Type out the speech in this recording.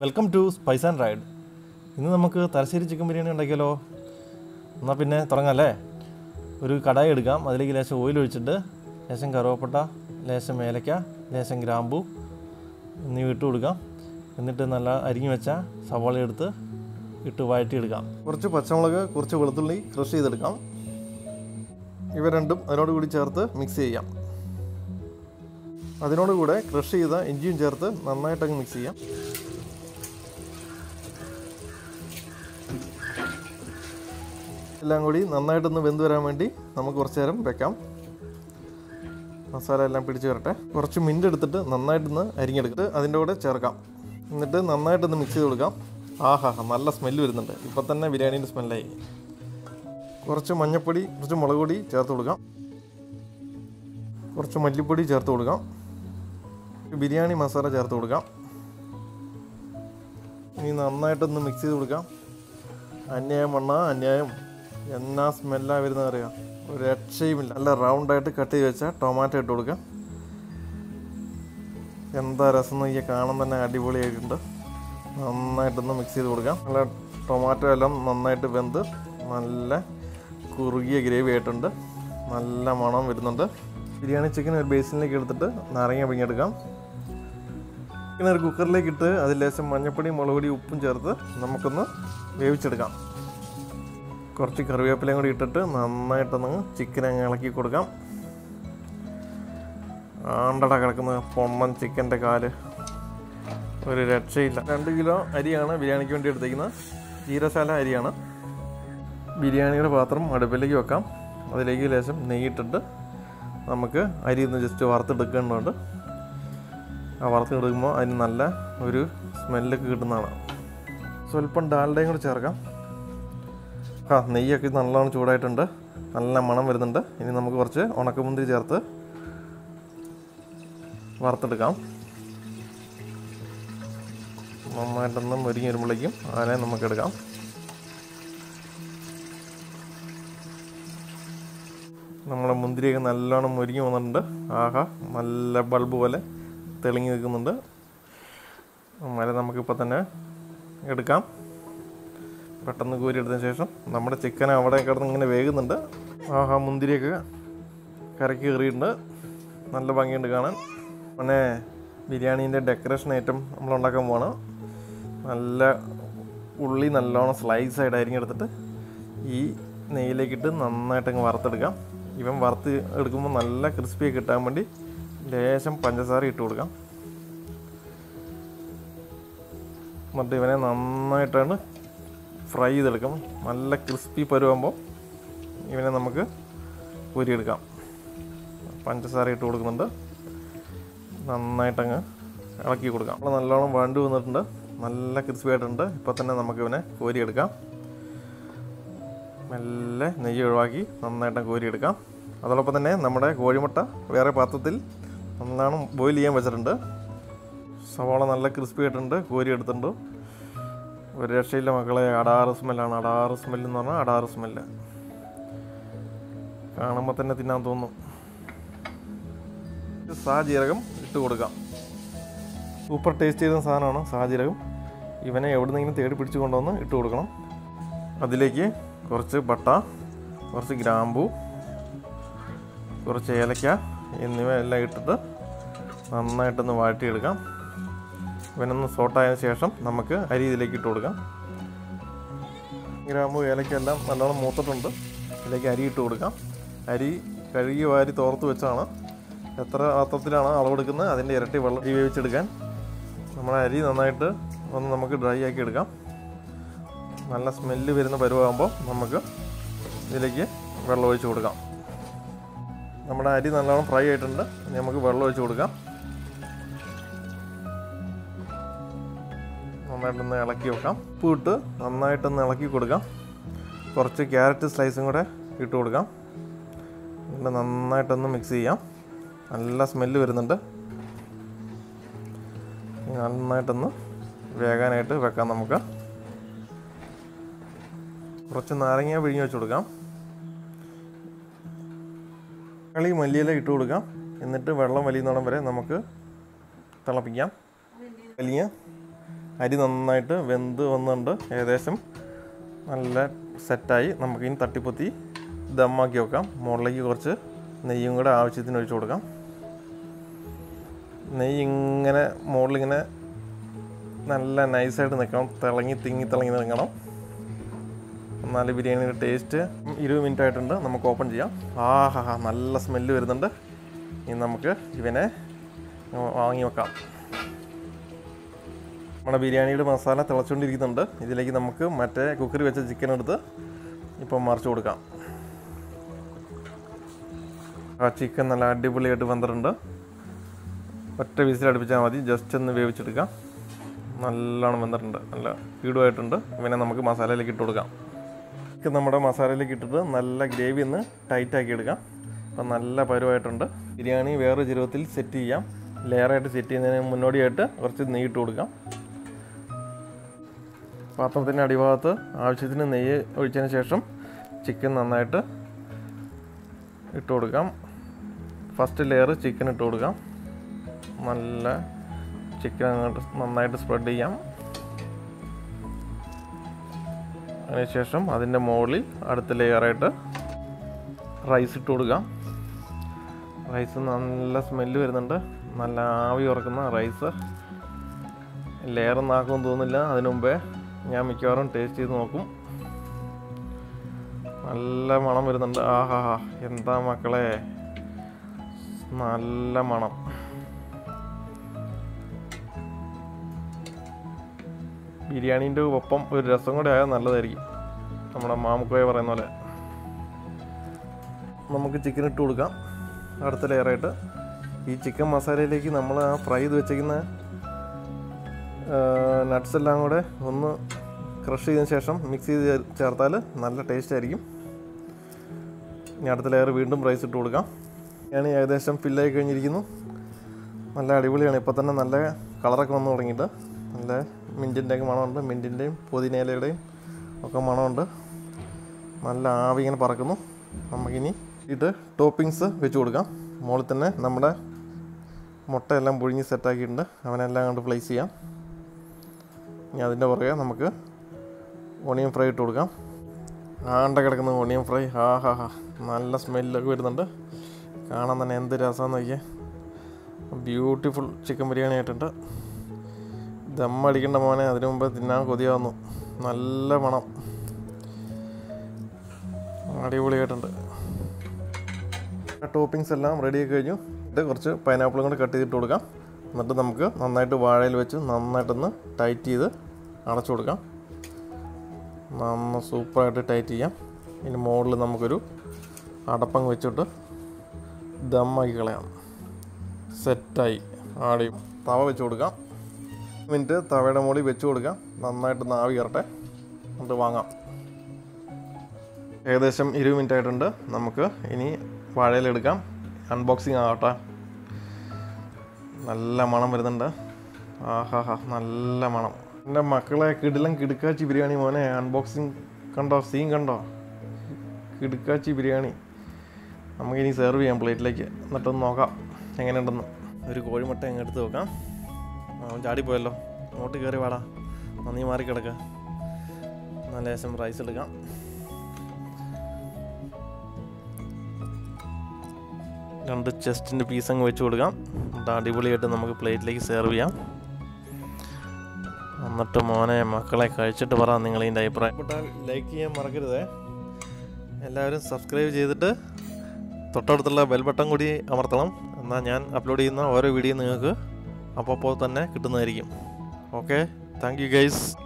welcome to spice and ride ഇന്ന് നമുക്ക് Thalassery chicken biryani ഉണ്ടാക്കിയാലോ എന്നാൽ പിന്നെ തുടങ്ങാമല്ലേ ഒരു കടായി എടുക്കാം അതിലേക്ക് ലേശം ഓയിൽ ഒഴിച്ചിട്ട് ലേശം കറുവപ്പട്ട ലേശം ഏലക്ക ലേശം ഗ്രാമ്പു എന്നിവ ഇട്ട് കൊടുക്കാം എന്നിട്ട് നല്ല അരിഞ്ഞു വെച്ച സവാള എടുത്ത് ഇട്ട് വഴറ്റിയെടുക്കാം കുറച്ച് പച്ചമുളക് കുറച്ച് വെളുത്തുള്ളി ക്രഷ് ചെയ്തെടുക്കാം ഇവ രണ്ടും അതിനോട് കൂടി ചേർത്ത് മിക്സ് ചെയ്യാം അതിനോട് കൂടെ ക്രഷ് ചെയ്ത ഇഞ്ചിയും ചേർത്ത് നന്നായിട്ടങ്ങ് മിക്സ് ചെയ്യാം എല്ലാം കൂടി നന്നായിട്ടൊന്ന് വെന്ത് വരാൻ വേണ്ടി നമുക്ക് കുറച്ച് നേരം വെക്കാം മസാല എല്ലാം പിടിച്ച് വരട്ടെ കുറച്ച് മിൻ്റ് എടുത്തിട്ട് നന്നായിട്ടൊന്ന് അരിഞ്ഞെടുത്തിട്ട് അതിൻ്റെ കൂടെ ചേർക്കാം എന്നിട്ട് നന്നായിട്ടൊന്ന് മിക്സ് ചെയ്ത് കൊടുക്കാം ആഹാ നല്ല സ്മെല്ല് വരുന്നുണ്ട് ഇപ്പം തന്നെ ബിരിയാണീൻ്റെ സ്മെല്ലായി കുറച്ച് മഞ്ഞൾപ്പൊടി കുറച്ച് മുളക് പൊടി ചേർത്ത് കൊടുക്കാം കുറച്ച് മല്ലിപ്പൊടി ചേർത്ത് കൊടുക്കാം ബിരിയാണി മസാല ചേർത്ത് കൊടുക്കാം ഇനി നന്നായിട്ടൊന്ന് മിക്സ് ചെയ്ത് കൊടുക്കാം അന്യായം വണ്ണ അന്യായം എന്നാ സ്മെല്ലാ വരുന്നത് അറിയാം ഒരു രക്ഷയുമില്ല നല്ല റൗണ്ടായിട്ട് കട്ട് ചെയ്ത് വെച്ച ടൊമാറ്റോ ഇട്ട് കൊടുക്കാം എന്താ രസം നോക്കിയ കാണാൻ തന്നെ അടിപൊളിയായിട്ടുണ്ട് നന്നായിട്ടൊന്ന് മിക്സ് ചെയ്ത് കൊടുക്കാം നല്ല ടൊമാറ്റോ എല്ലാം നന്നായിട്ട് വെന്ത് നല്ല കുറുകിയ ഗ്രേവി ആയിട്ടുണ്ട് നല്ല മണം വരുന്നുണ്ട് ബിരിയാണി ചിക്കൻ ഒരു ബേസിനിലേക്ക് എടുത്തിട്ട് നാരങ്ങ പിഴിഞ്ഞെടുക്കാം ചിക്കൻ ഒരു കുക്കറിലേക്ക് ഇട്ട് അതിൽ ലേശം മഞ്ഞപ്പൊടി മുളക് പൊടി ഉപ്പും ചേർത്ത് നമുക്കൊന്ന് വേവിച്ചെടുക്കാം കുറച്ച് കറിവേപ്പിലയും കൂടി ഇട്ടിട്ട് നന്നായിട്ടൊന്ന് ചിക്കൻ അങ്ങ് ഇളക്കി കൊടുക്കാം ആണ്ടട കിടക്കുന്ന പൊണ്ണൻ ചിക്കൻ്റെ കാല് ഒരു രക്ഷയില്ല രണ്ട് കിലോ അരിയാണ് ബിരിയാണിക്ക് വേണ്ടി എടുത്തേക്കുന്നത് ജീരശാല അരിയാണ് ബിരിയാണിയുടെ പാത്രം അടുപ്പിലേക്ക് വെക്കാം അതിലേക്ക് ലേശം നെയ്യിട്ടിട്ട് നമുക്ക് അരി ഒന്ന് ജസ്റ്റ് വറുത്തെടുക്കേണ്ടതുണ്ട് ആ വറുത്തെടുക്കുമ്പോൾ അതിന് നല്ല ഒരു സ്മെല്ലൊക്കെ കിട്ടുന്നതാണ് സ്വല്പം ഡാൽഡയും കൂടി ചേർക്കാം ആ നെയ്യൊക്കെ നല്ലോണം ചൂടായിട്ടുണ്ട് നല്ല മണം വരുന്നുണ്ട് ഇനി നമുക്ക് കുറച്ച് ഉണക്കമുന്തിരി ചേർത്ത് വറുത്തെടുക്കാം നന്നായിട്ടൊന്ന് മുരിങ്ങി വരുമ്പോഴേക്കും അതിനെ നമുക്ക് എടുക്കാം നമ്മളെ മുന്തിരിയൊക്കെ നല്ലോണം മുരിങ്ങി വന്നിട്ടുണ്ട് ആഹാ നല്ല ബൾബ് പോലെ തെളിങ്ങി നിൽക്കുന്നുണ്ട് മല നമുക്കിപ്പോൾ തന്നെ എടുക്കാം പെട്ടെന്ന് കോരി എടുത്തതിന് ശേഷം നമ്മുടെ ചിക്കൻ അവിടെ കിടന്ന് ഇങ്ങനെ വേകുന്നുണ്ട് ആഹാ മുന്തിരിയൊക്കെ കരക്ക് കയറിയിട്ടുണ്ട് നല്ല ഭംഗിയുണ്ട് കാണാൻ പിന്നെ ബിരിയാണീൻ്റെ ഡെക്കറേഷൻ ഐറ്റം നമ്മൾ ഉണ്ടാക്കാൻ പോവാണ് നല്ല ഉള്ളി നല്ലോണം സ്ലൈസ് ആയിട്ട് അരിഞ്ഞെടുത്തിട്ട് ഈ നെയ്യിലേക്കിട്ട് നന്നായിട്ട് അങ്ങ് വറുത്തെടുക്കാം ഇവൻ വറുത്ത് എടുക്കുമ്പോൾ നല്ല ക്രിസ്പി കിട്ടാൻ വേണ്ടി ലേശം പഞ്ചസാര ഇട്ട് കൊടുക്കാം എന്നിട്ട് ഇവനെ നന്നായിട്ടാണ് ഫ്രൈ ചെയ്തെടുക്കാം നല്ല ക്രിസ്പി പരുവാകുമ്പോൾ ഇവനെ നമുക്ക് പൊരിയെടുക്കാം പഞ്ചസാര ഇട്ട് കൊടുക്കുന്നുണ്ട് നന്നായിട്ടങ്ങ് ഇളക്കി കൊടുക്കാം നമ്മൾ നല്ലോണം വണ്ടി വന്നിട്ടുണ്ട് നല്ല ക്രിസ്പി ആയിട്ടുണ്ട് ഇപ്പോൾ തന്നെ നമുക്ക് ഇവനെ കോരിയെടുക്കാം മെല്ലെ നെയ്യ് ഒഴിവാക്കി നന്നായിട്ട് കോരിയെടുക്കാം അതോടൊപ്പം തന്നെ നമ്മുടെ കോഴിമുട്ട വേറെ പാത്രത്തിൽ നല്ലോണം ബോയിൽ ചെയ്യാൻ വെച്ചിട്ടുണ്ട് സവാള നല്ല ക്രിസ്പി ആയിട്ടുണ്ട് കോരി എടുത്തിട്ടുണ്ട് ഒരു രക്ഷയില്ല മക്കളെ അടാറ് സ്മെല്ലാണ് അടാറ് സ്മെല്ല് എന്ന് പറഞ്ഞാൽ അടാറ് സ്മെല്ല് കാണുമ്പോൾ തന്നെ തിന്നാൻ തോന്നും സാജീരകം ഇട്ട് കൊടുക്കാം സൂപ്പർ ടേസ്റ്റ് ചെയ്യുന്ന സാധനമാണ് സാജീരകം ഇവനെ എവിടുന്നെങ്കിലും തേടി പിടിച്ചു കൊണ്ടുവന്ന് ഇട്ട് കൊടുക്കണം അതിലേക്ക് കുറച്ച് പട്ട കുറച്ച് ഗ്രാമ്പു കുറച്ച് ഏലക്ക എന്നിവ എല്ലാം ഇട്ടിട്ട് നന്നായിട്ടൊന്ന് വാട്ടിയെടുക്കാം ഇവനൊന്ന് സോട്ടായതിനു ശേഷം നമുക്ക് അരി ഇതിലേക്ക് ഇട്ട് കൊടുക്കാം ഗ്രാമ്പു ഏലക്ക എല്ലാം നല്ലോണം മൂത്തിട്ടുണ്ട് ഇതിലേക്ക് അരി ഇട്ട് കൊടുക്കാം അരി കഴുകി വാരി തോർത്ത് വെച്ചാണ് എത്ര പാത്രത്തിലാണ് അളവെടുക്കുന്നത് അതിൻ്റെ ഇരട്ടി വെള്ളം അരി വേവിച്ചെടുക്കാൻ നമ്മുടെ അരി നന്നായിട്ട് ഒന്ന് നമുക്ക് ഡ്രൈ ആക്കി എടുക്കാം നല്ല സ്മെല്ല് വരുന്ന പരുവാകുമ്പോൾ നമുക്ക് ഇതിലേക്ക് വെള്ളം ഒഴിച്ച് കൊടുക്കാം നമ്മുടെ അരി നല്ലോണം ഫ്രൈ ആയിട്ടുണ്ട് ഇനി നമുക്ക് വെള്ളം ഒഴിച്ച് കൊടുക്കാം നന്നായിട്ടൊന്ന് ഇളക്കി വെക്കാം ഉപ്പ് ഇട്ട് നന്നായിട്ടൊന്ന് ഇളക്കി കൊടുക്കാം കുറച്ച് ക്യാരറ്റ് സ്ലൈസും കൂടെ ഇട്ട് കൊടുക്കാം എന്നിട്ട് നന്നായിട്ടൊന്ന് മിക്സ് ചെയ്യാം നല്ല സ്മെല്ല് വരുന്നുണ്ട് നന്നായിട്ടൊന്ന് വേകാനായിട്ട് വെക്കാം നമുക്ക് കുറച്ച് നാരങ്ങ പിഴിഞ്ഞ് വെച്ച് കൊടുക്കാം കളി മല്ലിയില ഇട്ട് കൊടുക്കാം എന്നിട്ട് വെള്ളം വലിയുന്നിടം വരെ നമുക്ക് തിളപ്പിക്കാം വലിയ അരി നന്നായിട്ട് വെന്ത് വന്നിട്ടുണ്ട് ഏകദേശം നല്ല സെറ്റായി നമുക്കിനി തട്ടിപ്പൊത്തി ദമ്മാക്കി വെക്കാം മുകളിലേക്ക് കുറച്ച് നെയ്യും കൂടെ ആവശ്യത്തിന് ഒഴിച്ചു കൊടുക്കാം നെയ്യ് ഇങ്ങനെ മുകളിലിങ്ങനെ നല്ല നൈസായിട്ട് നിൽക്കണം തിളങ്ങി തിങ്ങി തിളങ്ങി നിൽക്കണം എന്നാല് ബിരിയാണിയുടെ ടേസ്റ്റ് ഇരുപത് മിനിറ്റ് ആയിട്ടുണ്ട് നമുക്ക് ഓപ്പൺ ചെയ്യാം ആഹാ ഹാ നല്ല സ്മെല്ല് വരുന്നുണ്ട് ഇനി നമുക്ക് ഇവനെ വാങ്ങി വെക്കാം നമ്മുടെ ബിരിയാണിയുടെ മസാല തിളച്ചുകൊണ്ടിരിക്കുന്നുണ്ട് ഇതിലേക്ക് നമുക്ക് മറ്റേ കുക്കറി വെച്ച ചിക്കൻ എടുത്ത് ഇപ്പം മറിച്ച് കൊടുക്കാം ആ ചിക്കൻ നല്ല അടിപൊളിയായിട്ട് വന്നിട്ടുണ്ട് ഒറ്റ വിസിൽ അടുപ്പിച്ചാൽ മതി ജസ്റ്റ് ഒന്ന് വേവിച്ചെടുക്കാം നല്ലോണം വെന്തിട്ടുണ്ട് നല്ല കീടുമായിട്ടുണ്ട് ഇവനെ നമുക്ക് മസാലയിലേക്ക് ഇട്ട് കൊടുക്കാം ചിക്കൻ നമ്മുടെ മസാലയിലേക്ക് ഇട്ടിട്ട് നല്ല ഗ്രേവി ഒന്ന് ടൈറ്റ് ആക്കി എടുക്കാം അപ്പം നല്ല പരുവായിട്ടുണ്ട് ബിരിയാണി വേറെ ജീരകത്തിൽ സെറ്റ് ചെയ്യാം ലെയറായിട്ട് സെറ്റ് ചെയ്യുന്നതിന് മുന്നോടിയായിട്ട് കുറച്ച് നെയ്യ് ഇട്ട് കൊടുക്കാം പാത്രത്തിൻ്റെ അടിഭാഗത്ത് ആവശ്യത്തിന് നെയ്യ് ഒഴിച്ചതിന് ശേഷം ചിക്കൻ നന്നായിട്ട് ഇട്ട് കൊടുക്കാം ഫസ്റ്റ് ലെയർ ചിക്കൻ ഇട്ട് കൊടുക്കാം നല്ല ചിക്കൻ അങ്ങോട്ട് നന്നായിട്ട് സ്പ്രെഡ് ചെയ്യാം അതിനുശേഷം അതിൻ്റെ മുകളിൽ അടുത്ത ലെയറായിട്ട് റൈസ് ഇട്ട് കൊടുക്കാം റൈസ് നല്ല സ്മെല്ല് വരുന്നുണ്ട് നല്ല ആവി ഉറക്കുന്ന റൈസ് ലെയർ നാക്കുമെന്ന് തോന്നുന്നില്ല അതിനു മുമ്പേ ഞാൻ മിക്കവാറും ടേസ്റ്റ് ചെയ്ത് നോക്കും നല്ല മണം വരുന്നുണ്ട് ആഹാ എന്താ മക്കളെ നല്ല മണം ബിരിയാണീൻ്റെ ഒപ്പം ഒരു രസം കൂടെ ആയാൽ നല്ലതായിരിക്കും നമ്മുടെ മാമുക്കോയ പറയുന്ന പോലെ നമുക്ക് ചിക്കൻ ഇട്ട് കൊടുക്കാം അടുത്ത ലെയറായിട്ട് ഈ ചിക്കൻ മസാലയിലേക്ക് നമ്മൾ ആ ഫ്രൈ ചെയ്ത് വെച്ചേക്കുന്ന നട്ട്സ് എല്ലാം കൂടെ ഒന്ന് ക്രഷ് ചെയ്തതിന് ശേഷം മിക്സ് ചെയ്ത് ചേർ- ചേർത്താൽ നല്ല ടേസ്റ്റ് ആയിരിക്കും ഇനി അടുത്ത ലെയർ വീണ്ടും റൈസ് ഇട്ട് കൊടുക്കാം ബിരിയാണി ഏകദേശം ഫില്ലായി കഴിഞ്ഞിരിക്കുന്നു നല്ല അടിപൊളിയാണ് ഇപ്പോൾ തന്നെ നല്ല കളറൊക്കെ വന്നു തുടങ്ങിയിട്ട് നല്ല മിൻറ്റിൻ്റെ ഒക്കെ മണമുണ്ട് മിൻറ്റിൻ്റെയും പുതിനയിലയുടെയും ഒക്കെ മണമുണ്ട് നല്ല ആവി ഇങ്ങനെ പറക്കുന്നു നമുക്കിനി ഇത് ടോപ്പിങ്സ് വെച്ച് കൊടുക്കാം മുകളിൽ തന്നെ നമ്മുടെ മുട്ടയെല്ലാം പുഴുങ്ങി സെറ്റാക്കിയിട്ടുണ്ട് അവനെല്ലാം കണ്ട് പ്ലേസ് ചെയ്യാം ഇനി അതിൻ്റെ പുറകെ നമുക്ക് ഓണിയൻ ഫ്രൈ ഇട്ട് കൊടുക്കാം ആണ്ട കിടക്കുന്ന ഓണിയൻ ഫ്രൈ ഹാ ഹാ ഹാ നല്ല സ്മെല്ലൊക്കെ വരുന്നുണ്ട് കാണാൻ തന്നെ എന്ത് രസമാണെന്ന് നോക്കിയേ ബ്യൂട്ടിഫുൾ ചിക്കൻ ബിരിയാണി ആയിട്ടുണ്ട് ദമ്മടിക്കേണ്ട മോനെ അതിനു മുമ്പ് തിന്നാൻ കൊതിയാവുന്നു നല്ല മണം അടിപൊളിയായിട്ടുണ്ട് ടോപ്പിങ്സ് എല്ലാം റെഡിയാക്കി കഴിഞ്ഞു ഇത് കുറച്ച് പൈനാപ്പിളും കൂടെ കട്ട് ചെയ്തിട്ട് കൊടുക്കാം എന്നിട്ട് നമുക്ക് നന്നായിട്ട് വാഴയിൽ വെച്ച് നന്നായിട്ടൊന്ന് ടൈറ്റ് ചെയ്ത് അടച്ചു കൊടുക്കാം നന്ന സൂപ്പറായിട്ട് ടൈറ്റ് ചെയ്യാം ഇനി മുകളിൽ നമുക്കൊരു അടപ്പങ്ങ് വെച്ചിട്ട് ദമ്മാക്കി കളയാം സെറ്റായി ആടി തവ വെച്ച് കൊടുക്കാം മിനിറ്റ് തവയുടെ മുകളിൽ വെച്ച് കൊടുക്കാം നന്നായിട്ട് നാവി കയറട്ടെ എന്നിട്ട് വാങ്ങാം ഏകദേശം ഇരുപത് മിനിറ്റ് ആയിട്ടുണ്ട് നമുക്ക് ഇനി വാഴയിലെടുക്കാം അൺബോക്സിങ് ആകട്ടെ നല്ല മണം വരുന്നുണ്ട് ആഹാ നല്ല മണം എൻ്റെ മക്കളെ കിടിലം കിടുക്കാച്ചി ബിരിയാണി മോനെ അൺബോക്സിങ് കണ്ടോ സീൻ കണ്ടോ കിടുക്കാച്ചി ബിരിയാണി നമുക്കിനി സെർവ് ചെയ്യാം പ്ലേറ്റിലേക്ക് എന്നിട്ടൊന്ന് നോക്കാം എങ്ങനെയുണ്ടെന്ന് ഒരു കോഴിമുട്ട അങ്ങ് എടുത്ത് നോക്കാം അവൻ ചാടിപ്പോയല്ലോ അങ്ങോട്ട് കയറി വാടാ നന്ദി മാറി കിടക്കുക നല്ല ലേശം റൈസ് എടുക്കാം രണ്ട് ചെസ്റ്റിൻ്റെ പീസ് അങ്ങ് വെച്ച് കൊടുക്കാം എന്നിട്ട് അടിപൊളിയായിട്ട് നമുക്ക് പ്ലേറ്റിലേക്ക് സെർവ് ചെയ്യാം എന്നിട്ട് മോനെ മക്കളെ കഴിച്ചിട്ട് പറ നിങ്ങൾ ഇതിൻ്റെ അഭിപ്രായം ഇഷ്ടപ്പെട്ടാൽ ലൈക്ക് ചെയ്യാൻ മറക്കരുതേ എല്ലാവരും സബ്സ്ക്രൈബ് ചെയ്തിട്ട് തൊട്ടടുത്തുള്ള ബെൽ ബട്ടൺ കൂടി അമർത്തണം എന്നാൽ ഞാൻ അപ്ലോഡ് ചെയ്യുന്ന ഓരോ വീഡിയോ നിങ്ങൾക്ക് അപ്പോൾ അപ്പോൾ തന്നെ കിട്ടുന്നതായിരിക്കും ഓക്കെ താങ്ക് യു ഗൈസ്